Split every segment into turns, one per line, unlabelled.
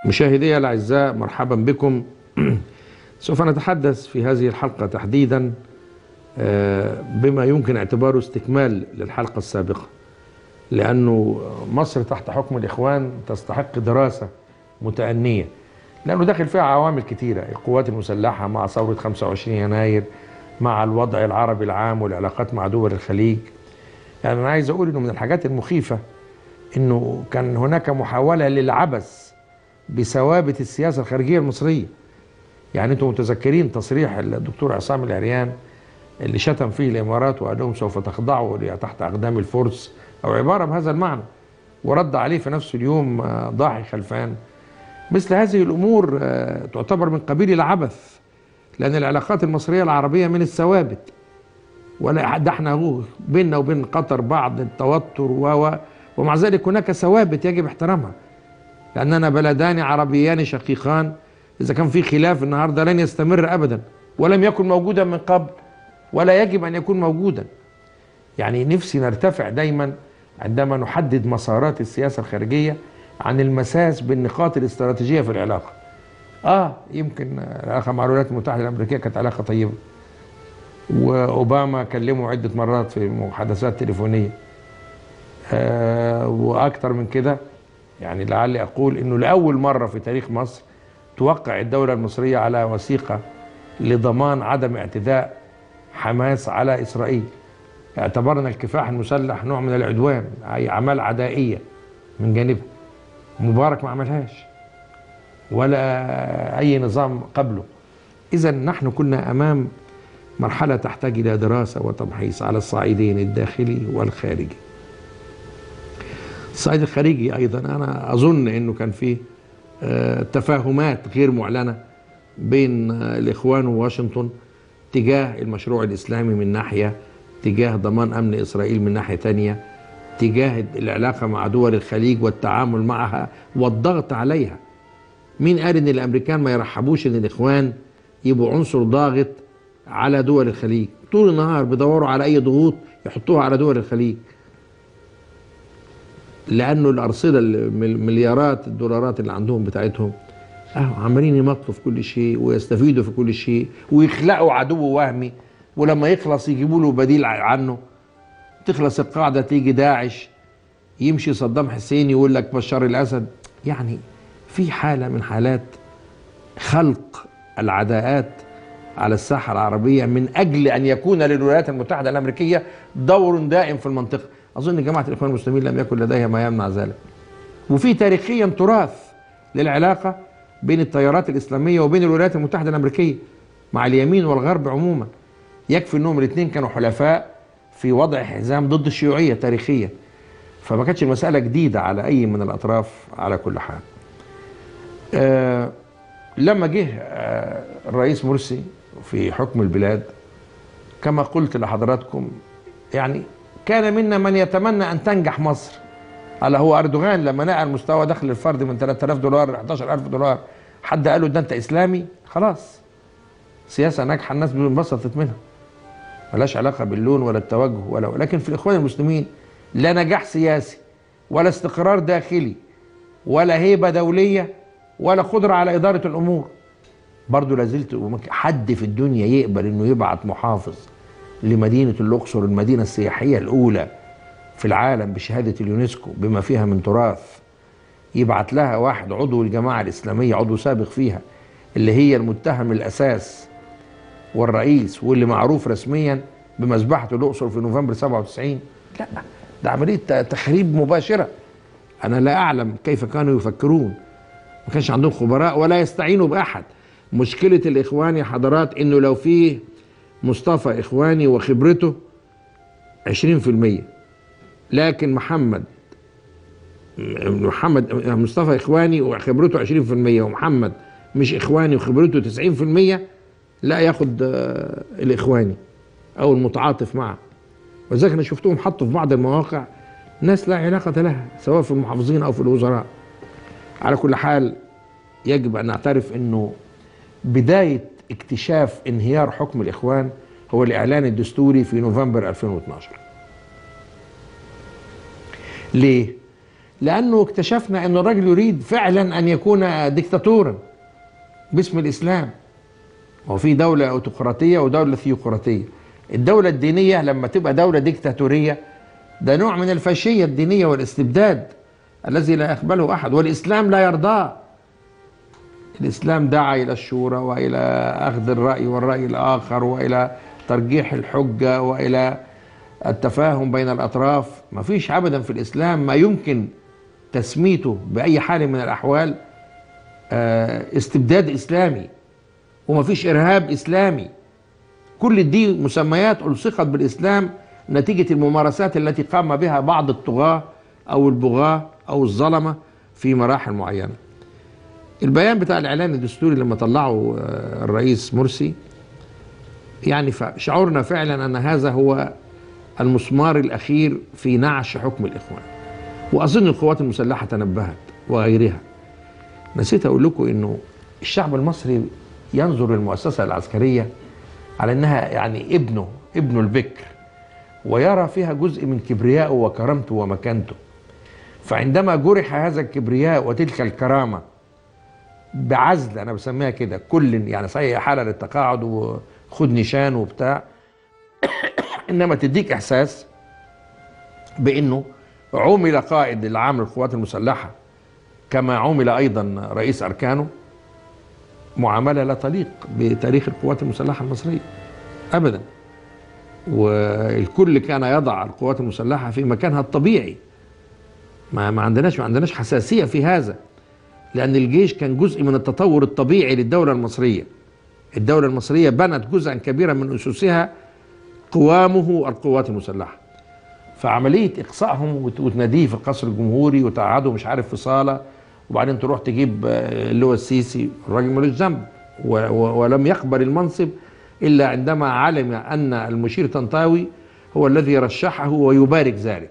مشاهدي الأعزاء مرحبا بكم سوف نتحدث في هذه الحلقة تحديدا آه، بما يمكن اعتباره استكمال للحلقة السابقة لأنه مصر تحت حكم الإخوان تستحق دراسة متأنية لأنه داخل فيها عوامل كثيرة القوات المسلحة مع ثورة 25 يناير مع الوضع العربي العام والعلاقات مع دول الخليج يعني أنا عايز أقول إنه من الحاجات المخيفة إنه كان هناك محاولة للعبث بثوابت السياسة الخارجية المصرية يعني انتم متذكرين تصريح الدكتور عصام العريان اللي شتم فيه الامارات وقال لهم سوف تخضعوا تحت اقدام الفرس او عباره بهذا المعنى ورد عليه في نفس اليوم آه، ضاحي خلفان مثل هذه الامور آه، تعتبر من قبيل العبث لان العلاقات المصريه العربيه من الثوابت ولا ده احنا هو بيننا وبين قطر بعض التوتر و ومع ذلك هناك ثوابت يجب احترامها لاننا بلدان عربيان شقيقان إذا كان في خلاف النهارده لن يستمر أبدا ولم يكن موجودا من قبل ولا يجب أن يكون موجودا يعني نفسي نرتفع دايما عندما نحدد مسارات السياسة الخارجية عن المساس بالنقاط الاستراتيجية في العلاقة آه يمكن العلاقة مع الولايات المتحدة الأمريكية كانت علاقة طيبة وأوباما كلمه عدة مرات في محادثات تليفونية آه وأكثر من كده يعني لعلي أقول إنه لأول مرة في تاريخ مصر توقع الدولة المصرية على وثيقة لضمان عدم اعتداء حماس على إسرائيل اعتبرنا الكفاح المسلح نوع من العدوان أي أعمال عدائية من جانبها مبارك ما عملهاش ولا أي نظام قبله إذا نحن كنا أمام مرحلة تحتاج إلى دراسة وتمحيص على الصعيدين الداخلي والخارجي الصعيد الخارجي أيضا أنا أظن أنه كان فيه آه، تفاهمات غير معلنه بين آه، الاخوان وواشنطن تجاه المشروع الاسلامي من ناحيه تجاه ضمان امن اسرائيل من ناحيه ثانيه تجاه العلاقه مع دول الخليج والتعامل معها والضغط عليها مين قال ان الامريكان ما يرحبوش ان الاخوان يبقوا عنصر ضاغط على دول الخليج طول النهار بيدوروا على اي ضغوط يحطوها على دول الخليج لانه الارصده المليارات الدولارات اللي عندهم بتاعتهم اهو عمالين يمطلوا في كل شيء ويستفيدوا في كل شيء ويخلقوا عدو وهمي ولما يخلص يجيبوا له بديل عنه تخلص القاعده تيجي داعش يمشي صدام حسين يقول لك بشار الاسد يعني في حاله من حالات خلق العداءات على الساحه العربيه من اجل ان يكون للولايات المتحده الامريكيه دور دائم في المنطقه اظن جماعه الاخوان المسلمين لم يكن لديها ما يمنع ذلك وفي تاريخيا تراث للعلاقه بين التيارات الاسلاميه وبين الولايات المتحده الامريكيه مع اليمين والغرب عموما يكفي انهم الاثنين كانوا حلفاء في وضع حزام ضد الشيوعيه تاريخيا فما كانتش المساله جديده على اي من الاطراف على كل حال آه لما جه آه الرئيس مرسي في حكم البلاد كما قلت لحضراتكم يعني كان منا من يتمنى ان تنجح مصر الا هو اردوغان لما نقل مستوى دخل الفرد من 3000 دولار ل 11000 دولار حد قال له ده انت اسلامي خلاص سياسه ناجحه الناس انبسطت منها ملاش علاقه باللون ولا التوجه ولا لكن في الاخوان المسلمين لا نجاح سياسي ولا استقرار داخلي ولا هيبه دوليه ولا قدره على اداره الامور برضه لازلت حد في الدنيا يقبل انه يبعت محافظ لمدينة الأقصر المدينة السياحية الأولى في العالم بشهادة اليونسكو بما فيها من تراث يبعت لها واحد عضو الجماعة الإسلامية عضو سابق فيها اللي هي المتهم الأساس والرئيس واللي معروف رسميا بمذبحة الأقصر في نوفمبر 97 لا ده عملية تخريب مباشرة أنا لا أعلم كيف كانوا يفكرون ما كانش عندهم خبراء ولا يستعينوا بأحد مشكلة الإخوان يا حضرات إنه لو فيه مصطفى إخواني وخبرته عشرين في المية لكن محمد محمد مصطفى إخواني وخبرته عشرين في المية ومحمد مش إخواني وخبرته تسعين في المية لا ياخد آه، الإخواني أو المتعاطف معه ولذلك أنا شفتهم حطوا في بعض المواقع ناس لا علاقة لها سواء في المحافظين أو في الوزراء على كل حال يجب أن نعترف أنه بداية اكتشاف انهيار حكم الإخوان هو الإعلان الدستوري في نوفمبر 2012 ليه؟ لانه اكتشفنا ان الرجل يريد فعلا ان يكون ديكتاتورا باسم الاسلام وفي دولة أوتقراطية ودولة ثيوقراطية الدولة الدينية لما تبقى دولة ديكتاتورية ده نوع من الفاشية الدينية والاستبداد الذي لا يقبله أحد والإسلام لا يرضاه الإسلام دعا إلى الشورى وإلى أخذ الرأي والرأي الآخر وإلى ترجيح الحجة وإلى التفاهم بين الأطراف ما فيش أبدا في الإسلام ما يمكن تسميته بأي حال من الأحوال آه، استبداد إسلامي وما فيش إرهاب إسلامي كل دي مسميات ألصقت بالإسلام نتيجة الممارسات التي قام بها بعض الطغاة أو البغاة أو الظلمة في مراحل معينة البيان بتاع الإعلان الدستوري لما طلعه آه، الرئيس مرسي يعني شعورنا فعلا أن هذا هو المسمار الأخير في نعش حكم الإخوان وأظن القوات المسلحة تنبهت وغيرها نسيت أقول لكم أنه الشعب المصري ينظر للمؤسسة العسكرية على أنها يعني ابنه ابنه البكر ويرى فيها جزء من كبريائه وكرامته ومكانته فعندما جرح هذا الكبرياء وتلك الكرامة بعزل أنا بسميها كده كل يعني صحيح حالة للتقاعد وخد نشان وبتاع إنما تديك إحساس بأنه عمل قائد العام للقوات المسلحة كما عمل أيضا رئيس أركانه معامله لا تليق بتاريخ القوات المسلحه المصريه ابدا والكل كان يضع القوات المسلحه في مكانها الطبيعي ما ما عندناش ما عندناش حساسيه في هذا لان الجيش كان جزء من التطور الطبيعي للدوله المصريه الدوله المصريه بنت جزءا كبيرا من اسسها قوامه القوات المسلحه فعمليه اقصائهم وتناديه في القصر الجمهوري وتقعده مش عارف في صاله وبعدين تروح تجيب آه، اللي هو السيسي الراجل ملوش ذنب ولم يقبل المنصب الا عندما علم ان المشير طنطاوي هو الذي رشحه ويبارك ذلك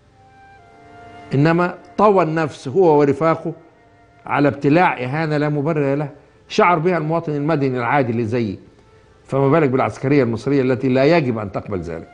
انما طوى النفس هو ورفاقه على ابتلاع اهانه لا مبرر له شعر بها المواطن المدني العادي اللي زيي فما بالك بالعسكريه المصريه التي لا يجب ان تقبل ذلك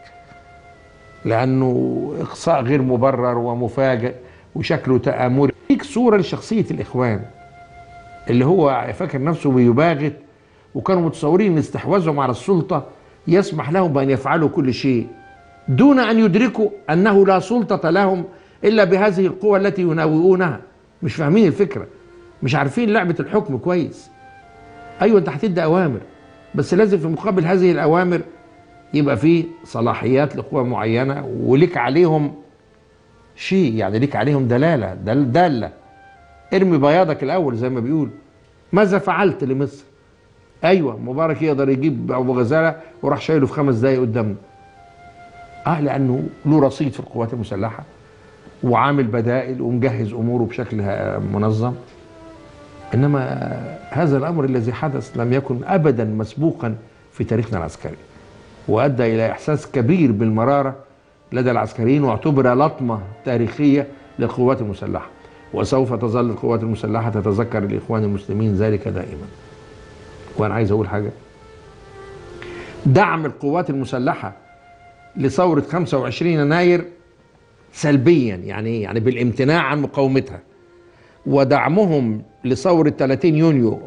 لانه اقصاء غير مبرر ومفاجئ وشكله تآمري فيك صورة لشخصية الإخوان اللي هو فاكر نفسه بيباغت وكانوا متصورين ان استحواذهم على السلطة يسمح لهم بأن يفعلوا كل شيء دون أن يدركوا أنه لا سلطة لهم إلا بهذه القوة التي يناوئونها مش فاهمين الفكرة مش عارفين لعبة الحكم كويس أيوة أنت هتدي أوامر بس لازم في مقابل هذه الأوامر يبقى في صلاحيات لقوى معينة ولك عليهم شيء يعني ليك عليهم دلاله دل داله ارمي بياضك الاول زي ما بيقول ماذا فعلت لمصر ايوه مبارك يقدر يجيب ابو غزاله وراح شايله في خمس دقايق قدامنا اه لانه له رصيد في القوات المسلحه وعامل بدائل ومجهز اموره بشكل منظم انما هذا الامر الذي حدث لم يكن ابدا مسبوقا في تاريخنا العسكري وادى الى احساس كبير بالمراره لدى العسكريين واعتبر لطمة تاريخية للقوات المسلحة وسوف تظل القوات المسلحة تتذكر الإخوان المسلمين ذلك دائما وأنا عايز أقول حاجة دعم القوات المسلحة لثورة 25 يناير سلبيا يعني يعني بالامتناع عن مقاومتها ودعمهم لثورة 30 يونيو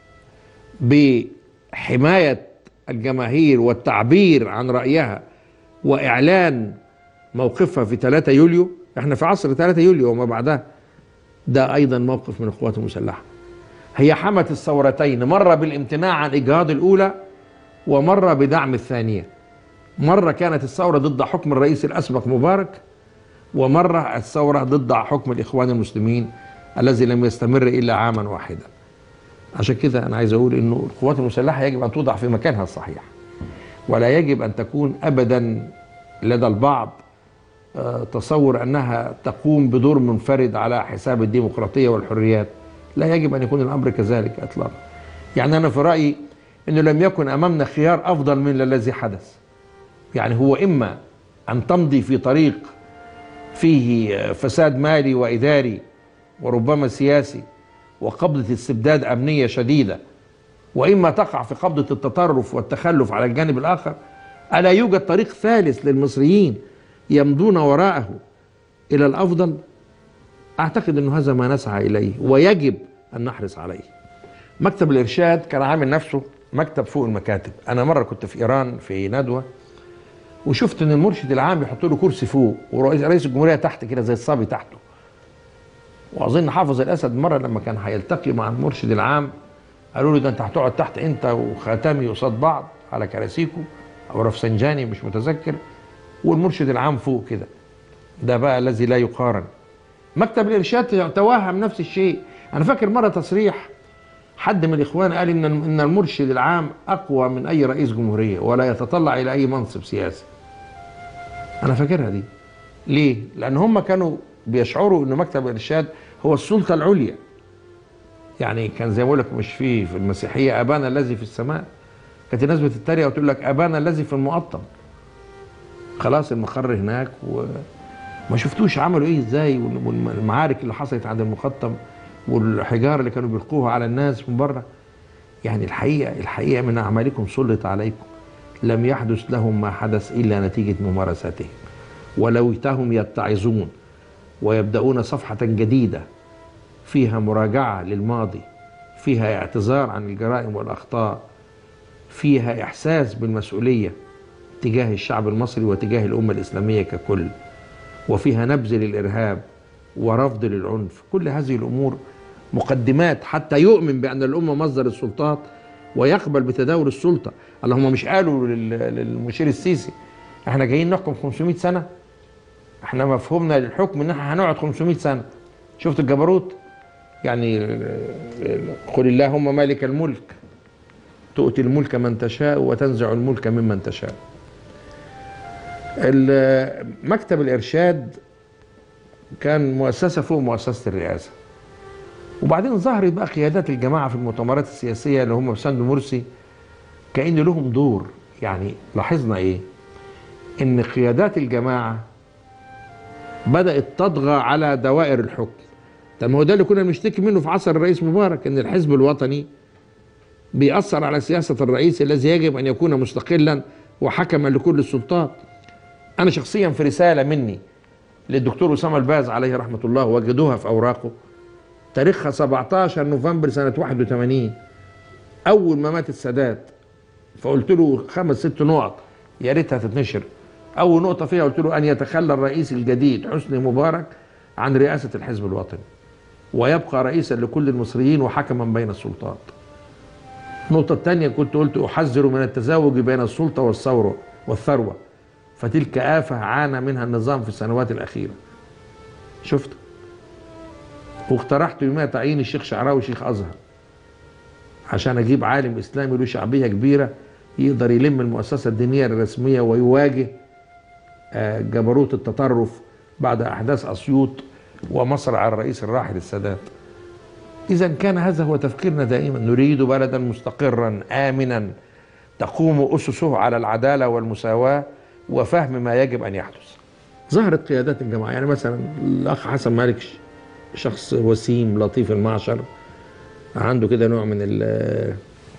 بحماية الجماهير والتعبير عن رأيها وإعلان موقفها في 3 يوليو احنا في عصر 3 يوليو وما بعدها ده ايضا موقف من القوات المسلحه هي حمت الثورتين مره بالامتناع عن اجهاض الاولى ومره بدعم الثانيه مره كانت الثوره ضد حكم الرئيس الاسبق مبارك ومره الثوره ضد حكم الاخوان المسلمين الذي لم يستمر الا عاما واحدا عشان كده انا عايز اقول انه القوات المسلحه يجب ان توضع في مكانها الصحيح ولا يجب ان تكون ابدا لدى البعض تصور انها تقوم بدور منفرد على حساب الديمقراطيه والحريات لا يجب ان يكون الامر كذلك اطلاقا يعني انا في رايي انه لم يكن امامنا خيار افضل من الذي حدث يعني هو اما ان تمضي في طريق فيه فساد مالي واداري وربما سياسي وقبضه استبداد امنيه شديده واما تقع في قبضه التطرف والتخلف على الجانب الاخر الا يوجد طريق ثالث للمصريين يمضون وراءه الى الافضل اعتقد انه هذا ما نسعى اليه ويجب ان نحرص عليه مكتب الارشاد كان عامل نفسه مكتب فوق المكاتب انا مره كنت في ايران في ندوه وشفت ان المرشد العام يحط له كرسي فوق ورئيس رئيس الجمهوريه تحت كده زي الصبي تحته واظن حافظ الاسد مره لما كان هيلتقي مع المرشد العام قالوا له ده انت هتقعد تحت انت وخاتمي قصاد بعض على كراسيكو او رفسنجاني مش متذكر والمرشد العام فوق كده ده بقى الذي لا يقارن مكتب الارشاد توهم نفس الشيء انا فاكر مره تصريح حد من الاخوان قال ان ان المرشد العام اقوى من اي رئيس جمهوريه ولا يتطلع الى اي منصب سياسي انا فاكرها دي ليه لان هم كانوا بيشعروا ان مكتب الارشاد هو السلطه العليا يعني كان زي ما بقول لك مش في في المسيحيه ابانا الذي في السماء كانت الناس بتتريق وتقول لك ابانا الذي في المقطم خلاص المقر هناك وما شفتوش عملوا ايه ازاي والمعارك اللي حصلت عند المقطم والحجاره اللي كانوا بيلقوها على الناس من بره يعني الحقيقه الحقيقه من اعمالكم سلط عليكم لم يحدث لهم ما حدث الا نتيجه ممارساتهم ولويتهم يتعظون ويبدأون صفحة جديدة فيها مراجعة للماضي فيها اعتذار عن الجرائم والأخطاء فيها إحساس بالمسؤولية تجاه الشعب المصري وتجاه الأمة الإسلامية ككل وفيها نبذ للإرهاب ورفض للعنف كل هذه الأمور مقدمات حتى يؤمن بأن الأمة مصدر السلطات ويقبل بتداول السلطة اللهم مش قالوا للمشير السيسي احنا جايين نحكم 500 سنة احنا مفهومنا للحكم ان احنا هنقعد 500 سنه شفت الجبروت يعني قل اللهم مالك الملك تؤتي الملك من تشاء وتنزع الملك ممن تشاء مكتب الارشاد كان مؤسسه فوق مؤسسه الرئاسه وبعدين ظهرت بقى قيادات الجماعه في المؤتمرات السياسيه اللي هم بسند مرسي كأن لهم دور يعني لاحظنا ايه ان قيادات الجماعه بدأت تطغى على دوائر الحكم طب ما هو ده اللي كنا بنشتكي منه في عصر الرئيس مبارك ان الحزب الوطني بيأثر على سياسة الرئيس الذي يجب أن يكون مستقلا وحكما لكل السلطات أنا شخصيا في رسالة مني للدكتور أسامة الباز عليه رحمة الله وجدوها في أوراقه تاريخها 17 نوفمبر سنة 81 أول ما مات السادات فقلت له خمس ست نقط يا ريتها تتنشر أول نقطة فيها قلت له أن يتخلى الرئيس الجديد حسني مبارك عن رئاسة الحزب الوطني ويبقى رئيسا لكل المصريين وحكما بين السلطات النقطة الثانية كنت قلت أحذر من التزاوج بين السلطة والثورة والثروة فتلك آفة عانى منها النظام في السنوات الأخيرة شفت واقترحت يومها تعيين الشيخ شعراوي شيخ أزهر عشان أجيب عالم إسلامي له شعبية كبيرة يقدر يلم المؤسسة الدينية الرسمية ويواجه جبروت التطرف بعد احداث اسيوط ومصرع الرئيس الراحل السادات اذا كان هذا هو تفكيرنا دائما نريد بلدا مستقرا امنا تقوم اسسه على العداله والمساواه وفهم ما يجب ان يحدث ظهرت قيادات الجماعه يعني مثلا الاخ حسن مالك شخص وسيم لطيف المعشر عنده كده نوع من ال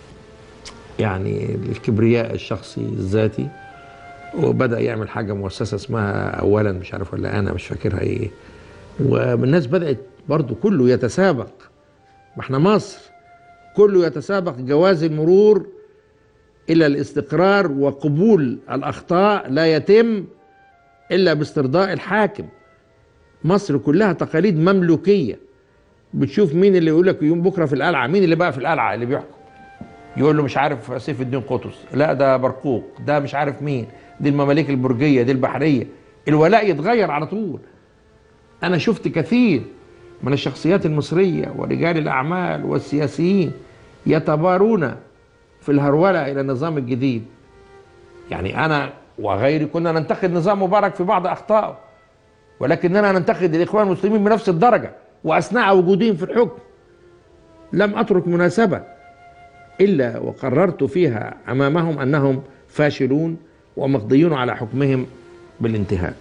يعني الكبرياء الشخصي الذاتي وبدا يعمل حاجه مؤسسه اسمها اولا مش عارف ولا انا مش فاكرها ايه والناس بدات برضو كله يتسابق ما احنا مصر كله يتسابق جواز المرور الى الاستقرار وقبول الاخطاء لا يتم الا باسترضاء الحاكم مصر كلها تقاليد مملوكيه بتشوف مين اللي يقول لك يوم بكره في القلعه مين اللي بقى في القلعه اللي بيحكم يقول له مش عارف سيف الدين قطز لا ده برقوق ده مش عارف مين دي المماليك البرجيه دي البحريه الولاء يتغير على طول انا شفت كثير من الشخصيات المصريه ورجال الاعمال والسياسيين يتبارون في الهروله الى النظام الجديد يعني انا وغيري كنا ننتقد نظام مبارك في بعض اخطائه ولكننا ننتقد الاخوان المسلمين بنفس الدرجه واثناء وجودهم في الحكم لم اترك مناسبه الا وقررت فيها امامهم انهم فاشلون ومقضيون على حكمهم بالانتهاء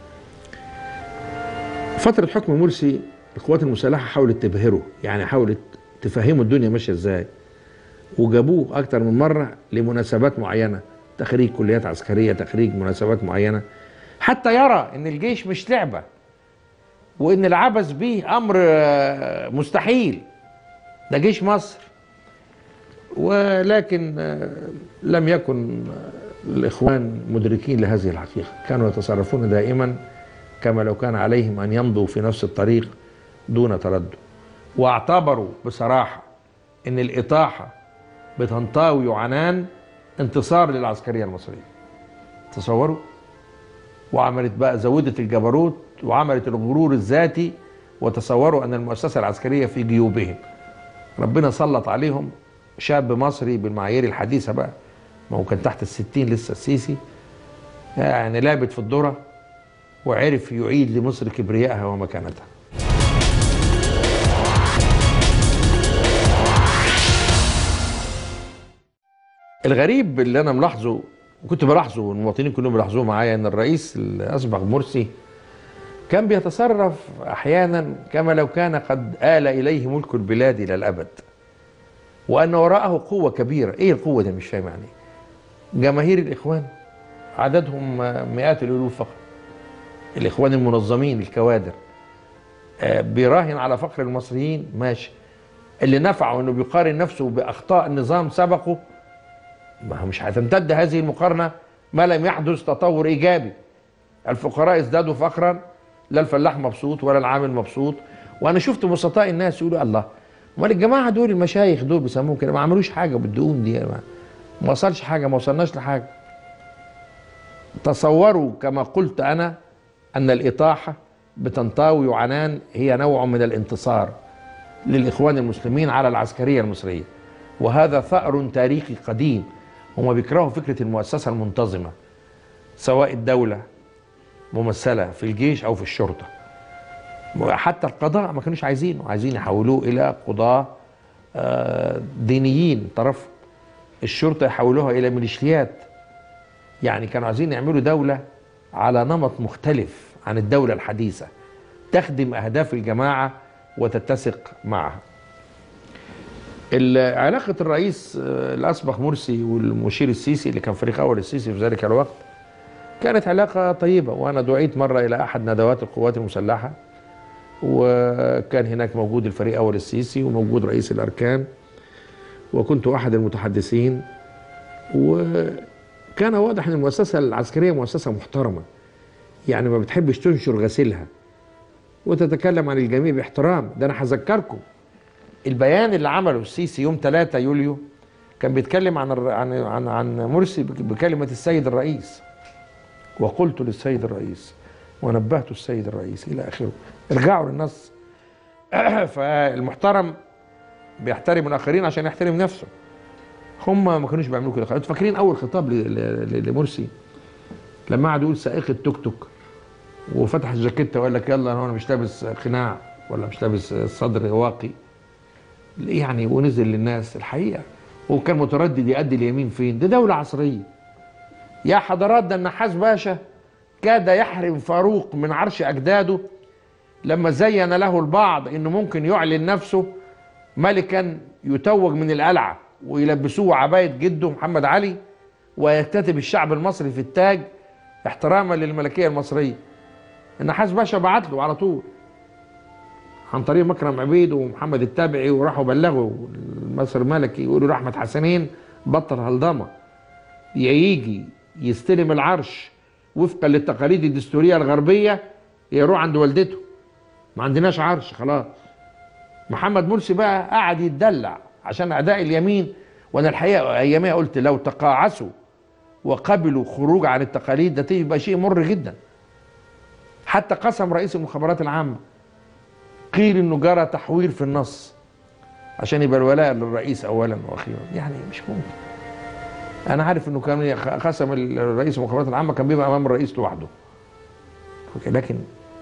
فترة حكم مرسي القوات المسلحة حاولت تبهره يعني حاولت تفهمه الدنيا ماشية ازاي وجابوه أكتر من مرة لمناسبات معينة تخريج كليات عسكرية تخريج مناسبات معينة حتى يرى ان الجيش مش لعبة وان العبث به امر آه، مستحيل ده جيش مصر ولكن آه، لم يكن آه، الاخوان مدركين لهذه الحقيقه كانوا يتصرفون دائما كما لو كان عليهم ان يمضوا في نفس الطريق دون تردد واعتبروا بصراحه ان الاطاحه بطنطاوي وعنان انتصار للعسكريه المصريه تصوروا وعملت بقى زودت الجبروت وعملت الغرور الذاتي وتصوروا ان المؤسسه العسكريه في جيوبهم ربنا سلط عليهم شاب مصري بالمعايير الحديثه بقى ما هو كان تحت الستين لسه السيسي يعني لعبت في الذره وعرف يعيد لمصر كبريائها ومكانتها الغريب اللي انا ملاحظه وكنت بلاحظه والمواطنين كلهم بيلاحظوه معايا ان الرئيس الاسبق مرسي كان بيتصرف احيانا كما لو كان قد آل اليه ملك البلاد الى الابد وان وراءه قوه كبيره ايه القوه دي مش فاهم يعني جماهير الاخوان عددهم مئات الالوف فقط الاخوان المنظمين الكوادر آه، بيراهن على فقر المصريين ماشي اللي نفعه انه بيقارن نفسه باخطاء النظام سبقه ما هو مش هتمتد هذه المقارنه ما لم يحدث تطور ايجابي الفقراء ازدادوا فقرا لا الفلاح مبسوط ولا العامل مبسوط وانا شفت بسطاء الناس يقولوا الله امال الجماعه دول المشايخ دول بيسموهم كده ما عملوش حاجه بالدقون دي ما, ما وصلش حاجه ما وصلناش لحاجه تصوروا كما قلت انا ان الاطاحه بطنطاوي وعنان هي نوع من الانتصار للاخوان المسلمين على العسكريه المصريه وهذا ثأر تاريخي قديم هم بيكرهوا فكره المؤسسه المنتظمه سواء الدوله ممثله في الجيش او في الشرطه حتى القضاء ما كانوش عايزينه عايزين يحولوه الى قضاه آه، دينيين طرف الشرطه يحولوها الى ميليشيات يعني كانوا عايزين يعملوا دوله على نمط مختلف عن الدوله الحديثه تخدم اهداف الجماعه وتتسق معها ال- علاقة الرئيس آه، الأسبق مرسي والمشير السيسي اللي كان فريق أول السيسي في ذلك الوقت كانت علاقة طيبة وأنا دعيت مرة إلى أحد ندوات القوات المسلحة وكان هناك موجود الفريق أول السيسي وموجود رئيس الأركان وكنت أحد المتحدثين وكان واضح أن المؤسسة العسكرية مؤسسة محترمة يعني ما بتحبش تنشر غسيلها وتتكلم عن الجميع باحترام ده أنا هذكركم البيان اللي عمله السيسي يوم 3 يوليو كان بيتكلم عن الر- عن عن, عن مرسي بك- بكلمه السيد الرئيس وقلت للسيد الرئيس ونبهت السيد الرئيس الى اخره ارجعوا للنص فالمحترم بيحترم الاخرين عشان يحترم نفسه هم ما كانوش بيعملوا كده انتوا فاكرين اول خطاب ل- ل- لمرسي لما قعد يقول سائق التوك توك وفتح الجاكيته وقال لك يلا انا مش لابس قناع ولا مش لابس صدر واقي يعني ونزل للناس الحقيقه وكان متردد يؤدي اليمين فين دي دوله عصريه يا حضرات ده النحاس باشا كاد يحرم فاروق من عرش اجداده لما زين له البعض انه ممكن يعلن نفسه ملكا يتوج من القلعه ويلبسوه عبايه جده محمد علي ويكتتب الشعب المصري في التاج احتراما للملكيه المصريه النحاس باشا بعت له على طول عن طريق مكرم عبيد ومحمد التابعي وراحوا بلغوا مصر الملكي يقولوا لاحمد حسنين بطل هلضمه يا يجي يستلم العرش وفقا للتقاليد الدستوريه الغربيه يروح عند والدته ما عندناش عرش خلاص محمد مرسي بقى قعد يتدلع عشان اداء اليمين وانا الحقيقه اياميها قلت لو تقاعسوا وقبلوا خروج عن التقاليد ده تبقى شيء مر جدا حتى قسم رئيس المخابرات العامه قيل انه جرى تحوير في النص عشان يبقى الولاء للرئيس اولا واخيرا يعني مش ممكن انا عارف انه كان قسم الرئيس المخابرات العامه كان بيبقى امام الرئيس لوحده لكن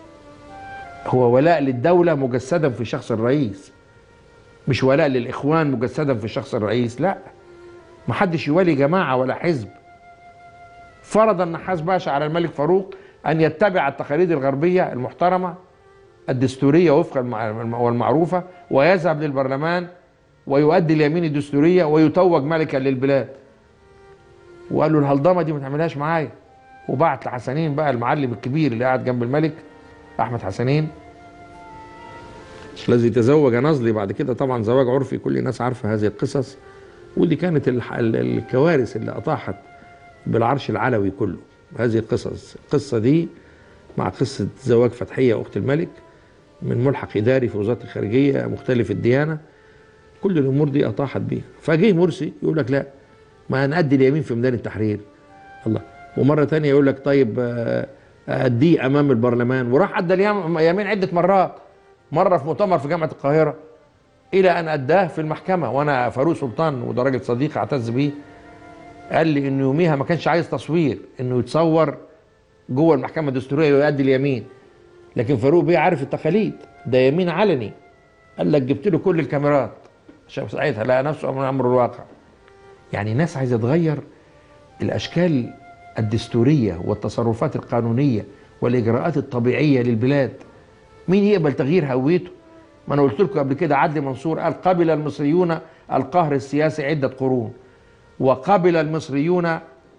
هو ولاء للدوله مجسدا في شخص الرئيس مش ولاء للاخوان مجسدا في شخص الرئيس لا محدش يولي جماعه ولا حزب فرض النحاس باشا على الملك فاروق ان يتبع التقاليد الغربيه المحترمه الدستوريه وفقا المع- والمعروفه ويذهب للبرلمان ويؤدي اليمين الدستوريه ويتوج ملكا للبلاد وقال له الهلضمه دي ما تعملهاش معايا وبعت لحسنين بقى المعلم الكبير اللي قاعد جنب الملك احمد حسنين الذي تزوج نزلي بعد كده طبعا زواج عرفي كل الناس عارفه هذه القصص ودي كانت الح- ال- الكوارث اللي اطاحت بالعرش العلوي كله هذه القصص القصه دي مع قصه زواج فتحيه اخت الملك من ملحق اداري في وزاره الخارجيه مختلف الديانه كل الامور دي اطاحت بيها فجه مرسي يقول لك لا ما هنأدي اليمين في ميدان التحرير الله ومره تانية يقول لك طيب آه، اديه امام البرلمان وراح ادى اليم- اليمين عده مرات مره في مؤتمر في جامعه القاهره الى ان اداه في المحكمه وانا فاروق سلطان وده راجل صديق اعتز بيه قال لي انه يوميها ما كانش عايز تصوير انه يتصور جوه المحكمه الدستوريه ويؤدي اليمين لكن فاروق بيه عارف التقاليد ده يمين علني قال لك جبت له كل الكاميرات عشان ساعتها لقى نفسه من امر الواقع يعني ناس عايزه تغير الاشكال الدستوريه والتصرفات القانونيه والاجراءات الطبيعيه للبلاد مين يقبل تغيير هويته ما انا قلت لكم قبل كده عدلي منصور قال قبل المصريون القهر السياسي عده قرون وقبل المصريون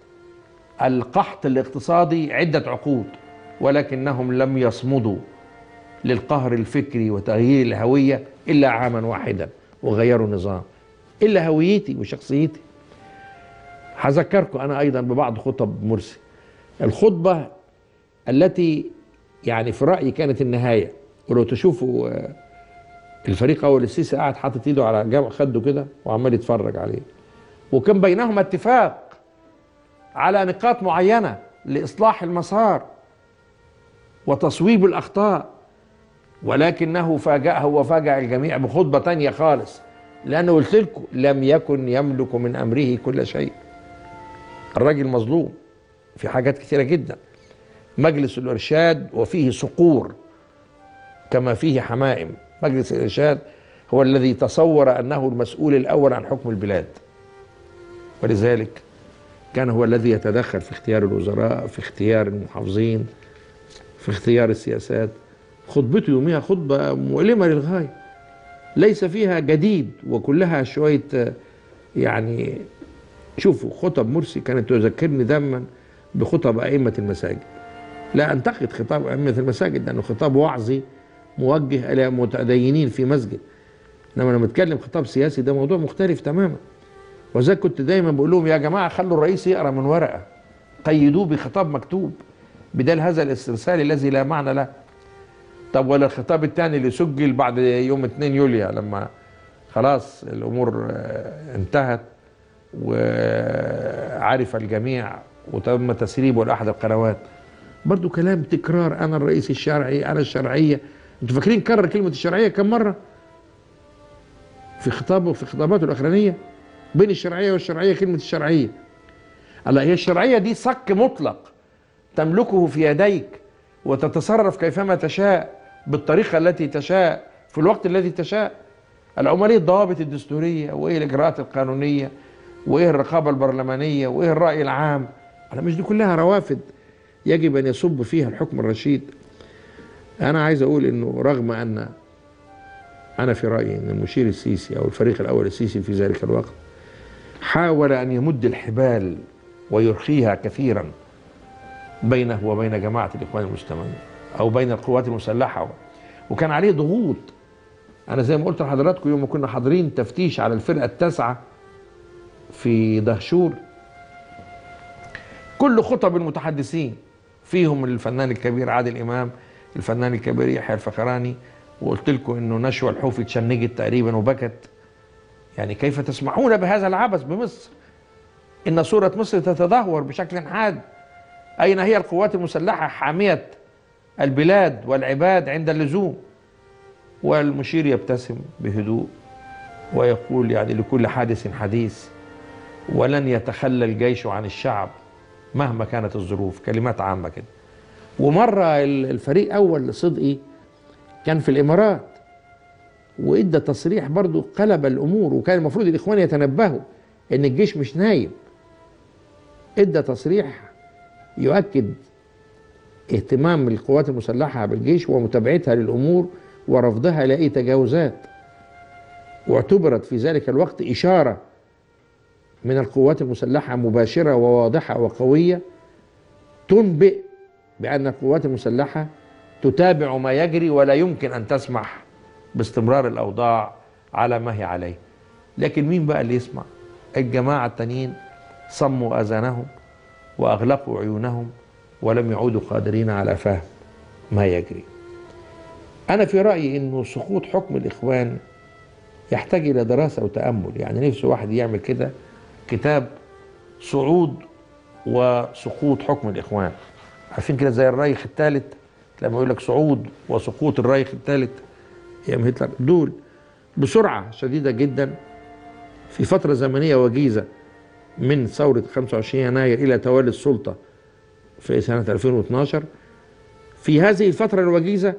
القحط الاقتصادي عده عقود ولكنهم لم يصمدوا للقهر الفكري وتغيير الهويه الا عاما واحدا وغيروا النظام الا هويتي وشخصيتي هذكركم انا ايضا ببعض خطب مرسي الخطبه التي يعني في رايي كانت النهايه ولو تشوفوا آه، الفريق اول السيسي قاعد حاطط ايده على جنب خده كده وعمال يتفرج عليه وكان بينهما اتفاق على نقاط معينه لاصلاح المسار وتصويب الاخطاء ولكنه فاجأه وفاجأ الجميع بخطبه تانية خالص لأنه قلت لكم لم يكن يملك من أمره كل شيء الراجل مظلوم في حاجات كثيرة جدا مجلس الإرشاد وفيه صقور كما فيه حمائم مجلس الإرشاد هو الذي تصور أنه المسؤول الأول عن حكم البلاد ولذلك كان هو الذي يتدخل في اختيار الوزراء في اختيار المحافظين في اختيار السياسات خطبته يوميها خطبة مؤلمة للغاية ليس فيها جديد وكلها شوية آه، يعني شوفوا خطب مرسي كانت تذكرني دايما بخطب أئمة المساجد لا أنتقد خطاب أئمة المساجد لأنه خطاب وعظي موجه إلى متدينين في مسجد إنما لما نتكلم خطاب سياسي ده موضوع مختلف تماما وذلك كنت دايما بقول لهم يا جماعة خلوا الرئيس يقرأ من ورقة قيدوه بخطاب مكتوب بدل هذا الاسترسال الذي لا معنى له طب ولا الخطاب الثاني اللي سجل بعد يوم 2 يوليو لما خلاص الامور آه، انتهت وعرف الجميع وتم تسريبه لاحد القنوات برضو كلام تكرار انا الرئيس الشرعي انا الشرعيه انتوا فاكرين كرر كلمه الشرعيه كم مره في خطابه في خطاباته الاخرانيه بين الشرعيه والشرعيه كلمه الشرعيه الله هي الشرعيه دي صك مطلق تملكه في يديك وتتصرف كيفما تشاء بالطريقة التي تشاء في الوقت الذي تشاء العملية الضوابط الدستورية وإيه الإجراءات القانونية وإيه الرقابة البرلمانية وإيه الرأي العام أنا مش دي كلها روافد يجب أن يصب فيها الحكم الرشيد أنا عايز أقول إنه رغم أن أنا في رأيي أن المشير السيسي أو الفريق الأول السيسي في ذلك الوقت حاول أن يمد الحبال ويرخيها كثيرا بينه وبين جماعة الإخوان المسلمين أو بين القوات المسلحة وكان عليه ضغوط أنا زي ما قلت لحضراتكم يوم ما كنا حاضرين تفتيش على الفرقة التاسعة في دهشور كل خطب المتحدثين فيهم الفنان الكبير عادل إمام الفنان الكبير يحيى الفخراني وقلت لكم إنه نشوى الحوفي اتشنجت تقريبا وبكت يعني كيف تسمحون بهذا العبث بمصر إن صورة مصر تتدهور بشكل حاد أين هي القوات المسلحة حامية البلاد والعباد عند اللزوم والمشير يبتسم بهدوء ويقول يعني لكل حادث حديث ولن يتخلى الجيش عن الشعب مهما كانت الظروف كلمات عامة كده ومرة الفريق أول صدقي كان في الإمارات وإدى تصريح برضو قلب الأمور وكان المفروض الإخوان يتنبهوا إن الجيش مش نايم إدى تصريح يؤكد اهتمام القوات المسلحة بالجيش ومتابعتها للأمور ورفضها لأي تجاوزات واعتبرت في ذلك الوقت إشارة من القوات المسلحة مباشرة وواضحة وقوية تنبئ بأن القوات المسلحة تتابع ما يجري ولا يمكن أن تسمح باستمرار الأوضاع على ما هي عليه لكن مين بقى اللي يسمع الجماعة التانيين صموا أذانهم وأغلقوا عيونهم ولم يعودوا قادرين على فهم ما يجري أنا في رأيي أنه سقوط حكم الإخوان يحتاج إلى دراسة وتأمل يعني نفسه واحد يعمل كده كتاب صعود وسقوط حكم الإخوان عارفين كده زي الريخ الثالث لما يقول لك صعود وسقوط الريخ الثالث ايام هتلر دول بسرعه شديده جدا في فتره زمنيه وجيزه من ثوره 25 يناير الى تولي السلطه في سنه 2012 في هذه الفتره الوجيزه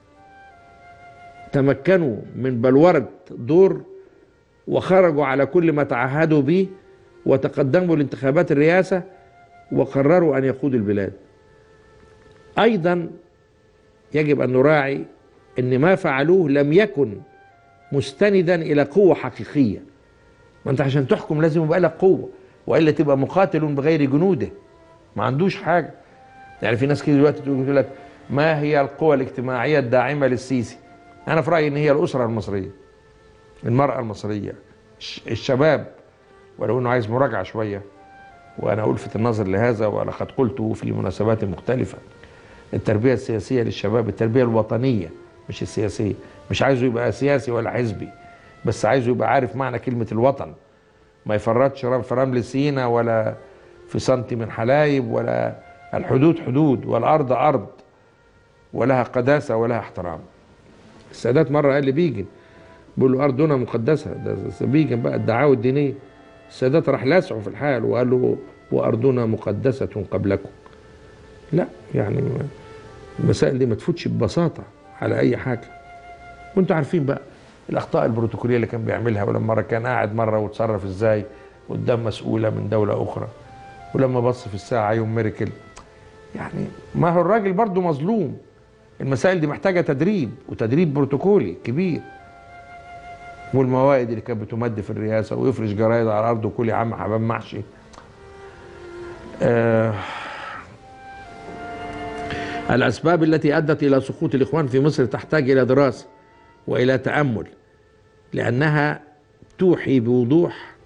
تمكنوا من بلوره دور وخرجوا على كل ما تعهدوا به وتقدموا لانتخابات الرئاسه وقرروا ان يقودوا البلاد ايضا يجب ان نراعي ان ما فعلوه لم يكن مستندا الى قوه حقيقيه ما انت عشان تحكم لازم يبقى لك قوه والا تبقى مقاتل بغير جنوده ما عندوش حاجه يعني في ناس كده دلوقتي تقول لك ما هي القوى الاجتماعيه الداعمه للسيسي انا في رايي ان هي الاسره المصريه المراه المصريه الشباب ولو انه عايز مراجعه شويه وانا الفت النظر لهذا ولقد قلته في مناسبات مختلفه التربيه السياسيه للشباب التربيه الوطنيه مش السياسيه مش عايزه يبقى سياسي ولا حزبي بس عايزه يبقى عارف معنى كلمه الوطن ما يفرطش في رمل سينا ولا في سنتي من حلايب ولا الحدود حدود والارض ارض ولها قداسه ولها احترام السادات مره قال لي بيجن بيقول له ارضنا مقدسه ده بيجن بقى الدعاوى الدينيه السادات راح لاسعه في الحال وقال له وارضنا مقدسه قبلكم لا يعني المسائل دي ما تفوتش ببساطه على اي حاجه وانتوا عارفين بقى الاخطاء البروتوكوليه اللي كان بيعملها ولما مره كان قاعد مره وتصرف ازاي قدام مسؤوله من دوله اخرى ولما بص في الساعه يوم ميركل يعني ما هو الراجل برضه مظلوم المسائل دي محتاجه تدريب وتدريب بروتوكولي كبير والموائد اللي كانت بتمد في الرئاسه ويفرش جرايد على الارض وكل يا عم حباب محشي آه الأسباب التي أدت إلى سقوط الإخوان في مصر تحتاج إلى دراسة وإلى تأمل لأنها توحي بوضوح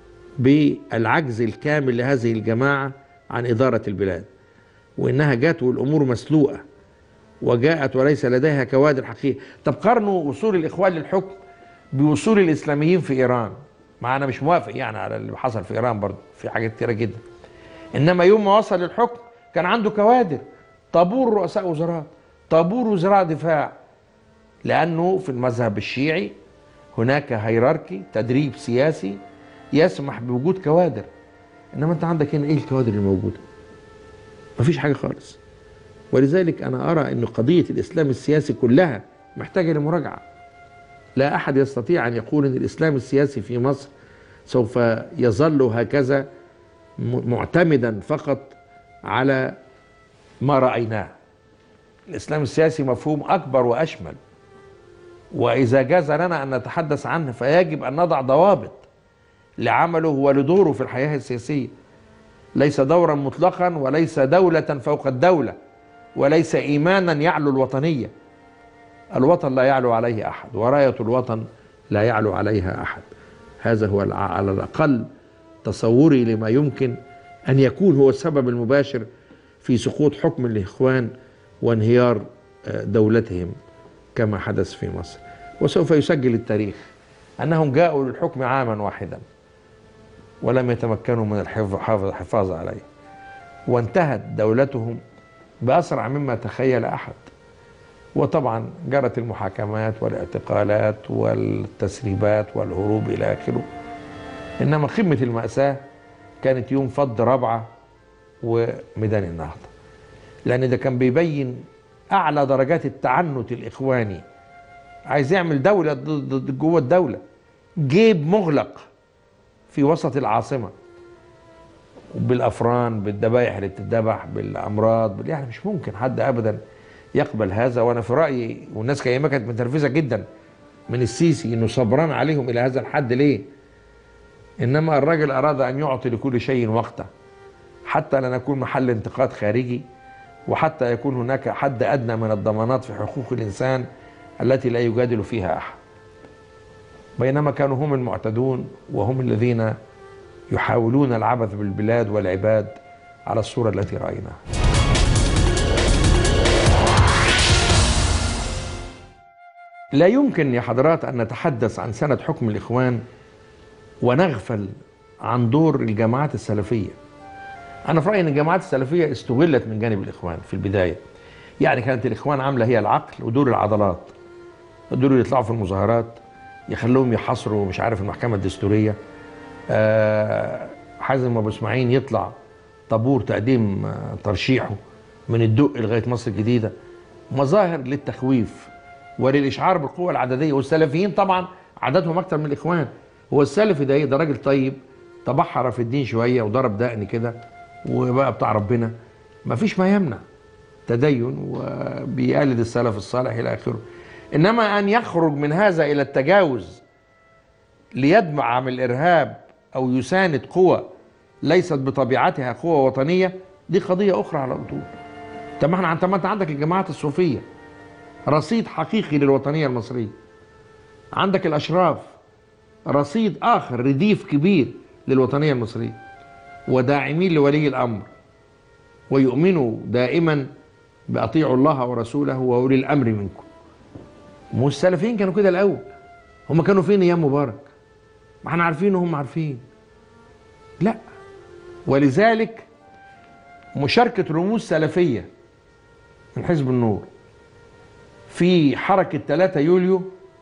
بالعجز الكامل لهذه الجماعة عن إدارة البلاد وإنها جات والأمور مسلوقة وجاءت وليس لديها كوادر حقيقية طب قارنوا وصول الإخوان للحكم بوصول الإسلاميين في إيران مع أنا مش موافق يعني على اللي حصل في إيران برضه في حاجات كتيرة جدا إنما يوم ما وصل للحكم كان عنده كوادر طابور رؤساء وزراء طابور وزراء دفاع لأنه في المذهب الشيعي هناك هيراركي تدريب سياسي يسمح بوجود كوادر انما انت عندك هنا ايه الكوادر الموجوده مفيش حاجه خالص ولذلك انا ارى ان قضيه الاسلام السياسي كلها محتاجه لمراجعه لا احد يستطيع ان يقول ان الاسلام السياسي في مصر سوف يظل هكذا معتمدا فقط على ما رأيناه الإسلام السياسي مفهوم أكبر وأشمل وإذا جاز لنا أن نتحدث عنه فيجب أن نضع ضوابط لعمله ولدوره في الحياة السياسية ليس دورا مطلقا وليس دولة فوق الدولة وليس إيمانا يعلو الوطنية الوطن لا يعلو عليه أحد وراية الوطن لا يعلو عليها أحد هذا هو على الأقل تصوري لما يمكن أن يكون هو السبب المباشر في سقوط حكم الإخوان وانهيار دولتهم كما حدث في مصر وسوف يسجل التاريخ أنهم جاءوا للحكم عاما واحدا ولم يتمكنوا من الحفاظ عليه وانتهت دولتهم بأسرع مما تخيل أحد وطبعا جرت المحاكمات والاعتقالات والتسريبات والهروب إلى آخره إنما قمة المأساة كانت يوم فض رابعة وميدان النهضة لأن ده كان بيبين أعلى درجات التعنت الإخواني عايز يعمل دولة ضد جوه الدولة جيب مغلق في وسط العاصمة بالأفران بالذبائح اللي بتتذبح بالأمراض يعني مش ممكن حد أبدا يقبل هذا وأنا في رأيي والناس كيما كانت متنرفزة جدا من السيسي إنه صبران عليهم إلى هذا الحد ليه؟ إنما الراجل أراد أن يعطي لكل شيء وقته حتى لا نكون محل انتقاد خارجي وحتى يكون هناك حد ادنى من الضمانات في حقوق الانسان التي لا يجادل فيها احد بينما كانوا هم المعتدون وهم الذين يحاولون العبث بالبلاد والعباد على الصوره التي رايناها لا يمكن يا حضرات ان نتحدث عن سنه حكم الاخوان ونغفل عن دور الجماعات السلفيه انا في رايي ان الجماعات السلفيه استغلت من جانب الاخوان في البدايه يعني كانت الاخوان عامله هي العقل ودور العضلات دول اللي يطلعوا في المظاهرات يخلوهم يحاصروا مش عارف المحكمه الدستوريه آه حازم ابو اسماعيل يطلع طابور تقديم آه ترشيحه من الدق لغايه مصر الجديده مظاهر للتخويف وللاشعار بالقوه العدديه والسلفيين طبعا عددهم اكتر من الاخوان هو السلفي ده ايه ده راجل طيب تبحر في الدين شويه وضرب دقن كده وبقى بتاع ربنا ما فيش ما يمنع تدين وبيقلد السلف الصالح الى اخره انما ان يخرج من هذا الى التجاوز ليدمع الارهاب او يساند قوى ليست بطبيعتها قوى وطنيه دي قضيه اخرى على طول طب ما احنا انت ما انت عندك الجماعات الصوفيه رصيد حقيقي للوطنيه المصريه عندك الاشراف رصيد اخر رديف كبير للوطنيه المصريه وداعمين لولي الامر ويؤمنوا دائما باطيعوا الله ورسوله واولي الامر منكم مو السلفيين كانوا كده الاول هم كانوا فين ايام مبارك ما احنا عارفين وهم عارفين لا ولذلك مشاركة رموز سلفية من حزب النور في حركة 3 يوليو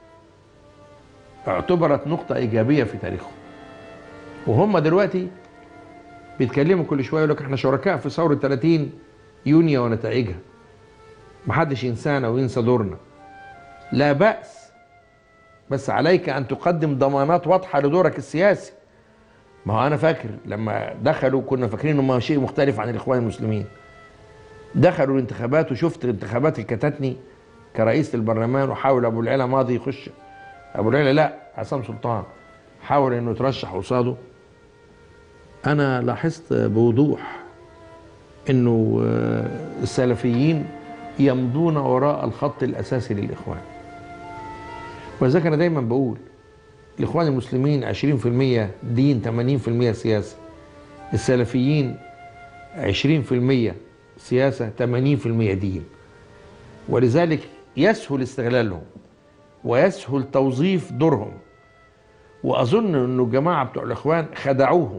اعتبرت نقطة إيجابية في تاريخهم وهم دلوقتي بيتكلموا كل شوية يقول لك احنا شركاء في ثورة 30 يونيو ونتائجها محدش ينسانا وينسى دورنا لا بأس بس عليك أن تقدم ضمانات واضحة لدورك السياسي ما هو أنا فاكر لما دخلوا كنا فاكرين إنهم شيء مختلف عن الإخوان المسلمين دخلوا الانتخابات وشفت الانتخابات اللي كتتني كرئيس البرلمان وحاول أبو العلا ماضي يخش أبو العلا لا عصام سلطان حاول إنه يترشح قصاده أنا لاحظت بوضوح إنه السلفيين يمضون وراء الخط الأساسي للإخوان ولذلك أنا دايما بقول الإخوان المسلمين 20% دين 80% سياسة السلفيين 20% سياسة 80% دين ولذلك يسهل استغلالهم ويسهل توظيف دورهم وأظن أن الجماعة بتوع الإخوان خدعوهم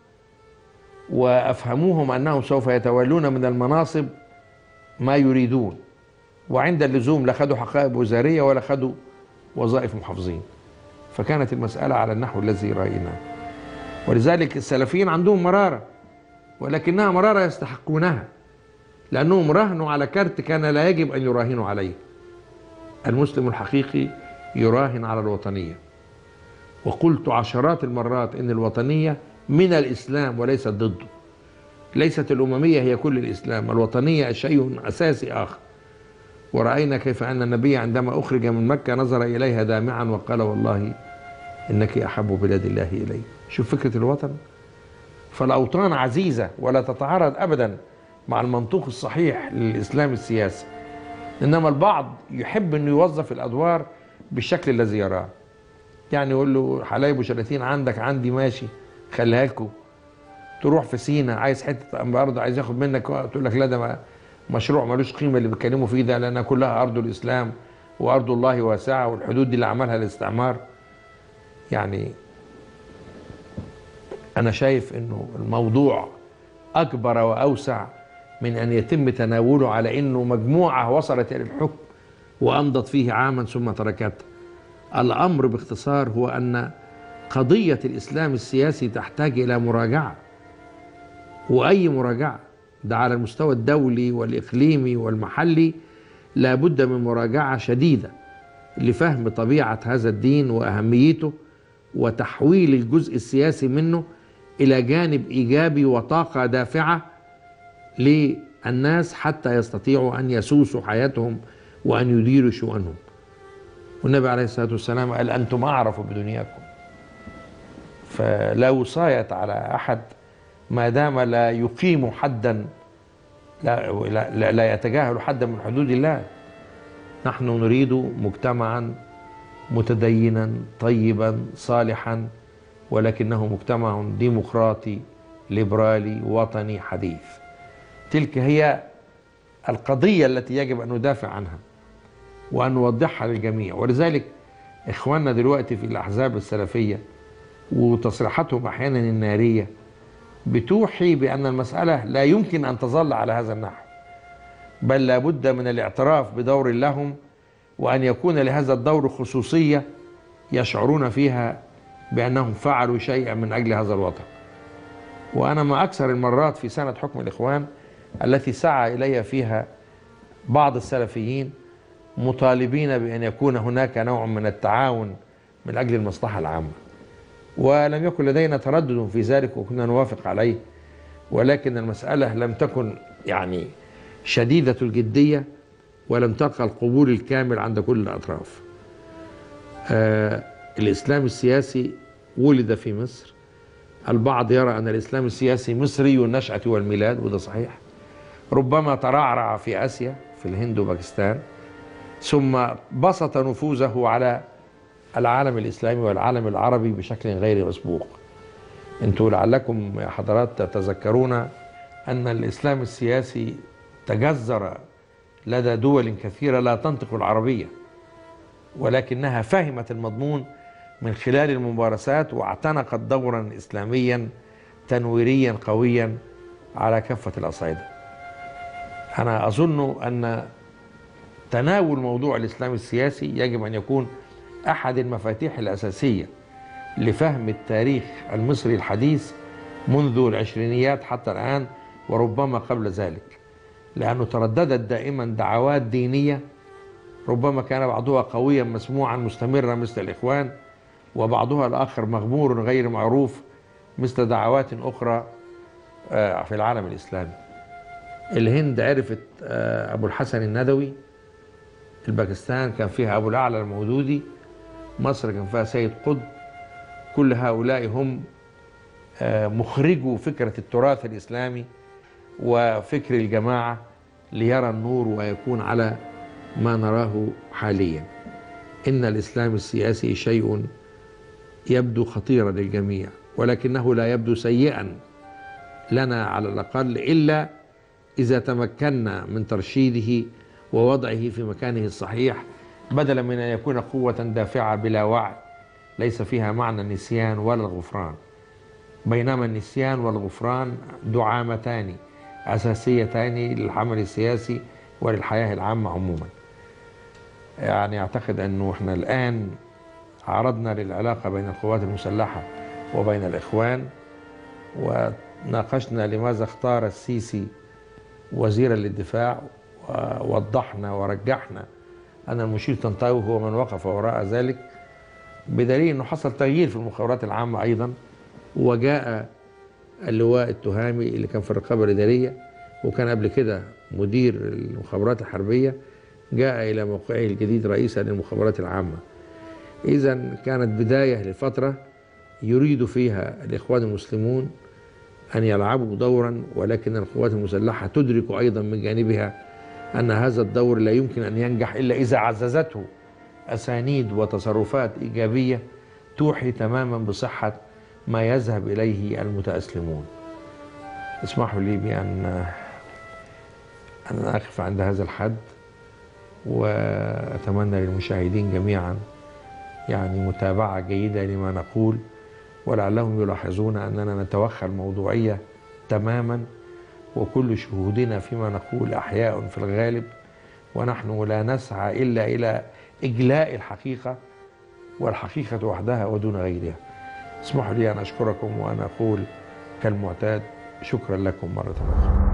وأفهموهم أنهم سوف يتولون من المناصب ما يريدون وعند اللزوم لا خدوا حقائب وزارية ولا خدوا وظائف محافظين فكانت المسألة على النحو الذي رأيناه ولذلك السلفيين عندهم مرارة ولكنها مرارة يستحقونها لأنهم راهنوا على كرت كان لا يجب أن يراهنوا عليه المسلم الحقيقي يراهن على الوطنية وقلت عشرات المرات أن الوطنية من الإسلام وليست ضده ليست الأممية هي كل الإسلام الوطنية شيء أساسي آخر ورأينا كيف أن النبي عندما أخرج من مكة نظر إليها دامعا وقال والله إنك أحب بلاد الله إلي شوف فكرة الوطن فالأوطان عزيزة ولا تتعارض أبدا مع المنطوق الصحيح للإسلام السياسي إنما البعض يحب أنه يوظف الأدوار بالشكل الذي يراه يعني يقول له حلايب وشلاتين عندك عندي ماشي خليها لكم تروح في سينا عايز حته برضه عايز ياخد منك تقول لك لا ده مشروع ملوش قيمه اللي بيتكلموا فيه ده لانها كلها ارض الاسلام وارض الله واسعه والحدود دي اللي عملها الاستعمار يعني انا شايف انه الموضوع اكبر واوسع من ان يتم تناوله على انه مجموعه وصلت الى الحكم وامضت فيه عاما ثم تركته الامر باختصار هو ان قضيه الاسلام السياسي تحتاج الى مراجعه واي مراجعه ده على المستوى الدولي والاقليمي والمحلي لابد من مراجعه شديده لفهم طبيعه هذا الدين واهميته وتحويل الجزء السياسي منه الى جانب ايجابي وطاقه دافعه للناس حتى يستطيعوا ان يسوسوا حياتهم وان يديروا شؤونهم والنبي عليه الصلاه والسلام قال انتم اعرف بدنياكم فلا وصايه على احد ما دام لا يقيم حدا لا, لا, لا يتجاهل حدا من حدود الله نحن نريد مجتمعا متدينا طيبا صالحا ولكنه مجتمع ديمقراطي ليبرالي وطني حديث تلك هي القضية التي يجب أن ندافع عنها وأن نوضحها للجميع ولذلك إخواننا دلوقتي في الأحزاب السلفية وتصريحاتهم أحيانا النارية بتوحي بأن المسألة لا يمكن أن تظل على هذا النحو بل لابد من الاعتراف بدور لهم وأن يكون لهذا الدور خصوصية يشعرون فيها بأنهم فعلوا شيئا من أجل هذا الوطن وأنا ما أكثر المرات في سنة حكم الإخوان التي سعى إلي فيها بعض السلفيين مطالبين بأن يكون هناك نوع من التعاون من أجل المصلحة العامة ولم يكن لدينا تردد في ذلك وكنا نوافق عليه ولكن المسألة لم تكن يعني شديدة الجدية ولم تلقى القبول الكامل عند كل الأطراف آه الإسلام السياسي ولد في مصر البعض يرى أن الإسلام السياسي مصري النشأة والميلاد وده صحيح ربما ترعرع في آسيا في الهند وباكستان ثم بسط نفوذه على العالم الإسلامي والعالم العربي بشكل غير مسبوق انتوا لعلكم يا حضرات تتذكرون أن الإسلام السياسي تجذر لدى دول كثيرة لا تنطق العربية ولكنها فهمت المضمون من خلال الممارسات واعتنقت دورا إسلاميا تنويريا قويا على كافة الأصعدة أنا أظن أن تناول موضوع الإسلام السياسي يجب أن يكون أحد المفاتيح الأساسية لفهم التاريخ المصري الحديث منذ العشرينيات حتى الآن وربما قبل ذلك لأنه ترددت دائما دعوات دينية ربما كان بعضها قويا مسموعا مستمرا مثل الإخوان وبعضها الآخر مغمور غير معروف مثل دعوات أخرى في العالم الإسلامي الهند عرفت أبو الحسن الندوي الباكستان كان فيها أبو الأعلى المودودي مصر كان فيها سيد قطب كل هؤلاء هم مخرجوا فكرة التراث الإسلامي وفكر الجماعة ليرى النور ويكون على ما نراه حاليا إن الإسلام السياسي شيء يبدو خطيرا للجميع ولكنه لا يبدو سيئا لنا على الأقل إلا إذا تمكنا من ترشيده ووضعه في مكانه الصحيح بدلا من أن يكون قوة دافعة بلا وعي ليس فيها معنى النسيان ولا الغفران بينما النسيان والغفران دعامتان أساسيتان للعمل السياسي وللحياة العامة عموما يعني أعتقد أنه إحنا الآن عرضنا للعلاقة بين القوات المسلحة وبين الإخوان وناقشنا لماذا اختار السيسي وزيرا للدفاع ووضحنا ورجحنا أن المشير طنطاوي هو من وقف وراء ذلك بدليل أنه حصل تغيير في المخابرات العامة أيضا وجاء اللواء التهامي اللي كان في الرقابة الإدارية وكان قبل كده مدير المخابرات الحربية جاء إلى موقعه الجديد رئيسا للمخابرات العامة إذا كانت بداية لفترة يريد فيها الإخوان المسلمون أن يلعبوا دورا ولكن القوات المسلحة تدرك أيضا من جانبها أن هذا الدور لا يمكن أن ينجح إلا إذا عززته أسانيد وتصرفات إيجابية توحي تماما بصحة ما يذهب إليه المتأسلمون اسمحوا لي بأن أن أقف عند هذا الحد وأتمنى للمشاهدين جميعا يعني متابعة جيدة لما نقول ولعلهم يلاحظون أننا نتوخى الموضوعية تماما وكل شهودنا فيما نقول أحياء في الغالب ونحن لا نسعى إلا إلى إجلاء الحقيقة والحقيقة وحدها ودون غيرها اسمحوا لي أن أشكركم وأن أقول كالمعتاد شكرا لكم مرة أخرى